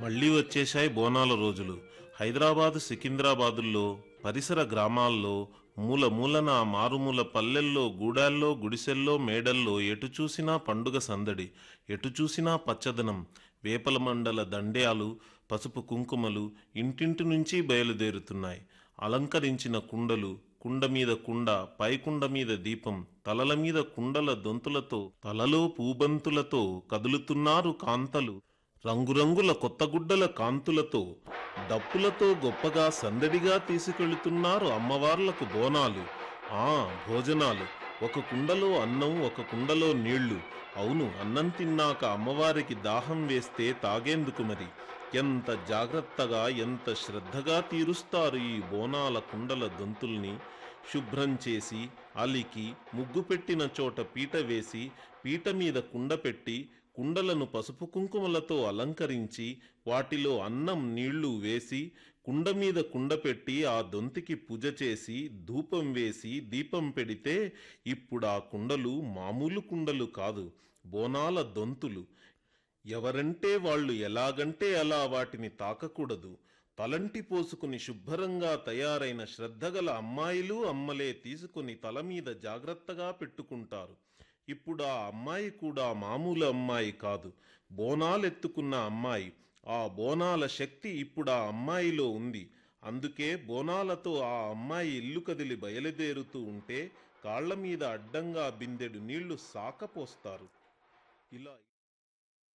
మళ్ళీ వచ్చేశాయి బోనాల రోజులు హైదరాబాద్ సికింద్రాబాదుల్లో పరిసర గ్రామాల్లో మూల మూలన మారుమూల పల్లెల్లో గూడాల్లో గుడిసెల్లో మేడల్లో ఎటు చూసినా పండుగ సందడి ఎటు చూసినా పచ్చదనం వేపల మండల దండ్యాలు పసుపు కుంకుమలు ఇంటింటి నుంచి బయలుదేరుతున్నాయి అలంకరించిన కుండలు కుండ మీద కుండ పైకుండ మీద దీపం తలల మీద కుండల దొంతులతో తలలో పూబంతులతో కదులుతున్నారు కాంతలు రంగురంగుల కొత్త గుడ్డల కాంతులతో డప్పులతో గొప్పగా సందడిగా తీసుకెళ్తున్నారు అమ్మవార్లకు బోనాలు ఆ భోజనాలు ఒక కుండలో అన్నం ఒక కుండలో నీళ్లు అవును అన్నం తిన్నాక అమ్మవారికి దాహం వేస్తే తాగేందుకు మరి ఎంత జాగ్రత్తగా ఎంత శ్రద్ధగా తీరుస్తారు ఈ బోనాల కుండల దొంతుల్ని శుభ్రం చేసి అలికి ముగ్గు పెట్టిన చోట పీట వేసి పీట మీద కుండ పెట్టి కుండలను పసుపు కుంకుమలతో అలంకరించి వాటిలో అన్నం నీళ్లు వేసి కుండ మీద కుండ పెట్టి ఆ దొంతికి పూజ చేసి ధూపం వేసి దీపం పెడితే ఇప్పుడు ఆ కుండలు మామూలు కుండలు కాదు బోనాల దొంతులు ఎవరంటే వాళ్ళు ఎలాగంటే అలా వాటిని తాకకూడదు తలంటి పోసుకుని శుభ్రంగా తయారైన శ్రద్ధగల అమ్మాయిలు అమ్మలే తీసుకుని తల మీద జాగ్రత్తగా పెట్టుకుంటారు ఇప్పుడు ఆ అమ్మాయి కూడా మామూలు అమ్మాయి కాదు బోనాలెత్తుకున్న అమ్మాయి ఆ బోనాల శక్తి ఇప్పుడు ఆ అమ్మాయిలో ఉంది అందుకే బోనాలతో ఆ అమ్మాయి ఇల్లు కదిలి బయలుదేరుతూ ఉంటే కాళ్ల మీద అడ్డంగా బిందెడు నీళ్లు సాకపోస్తారు ఇలా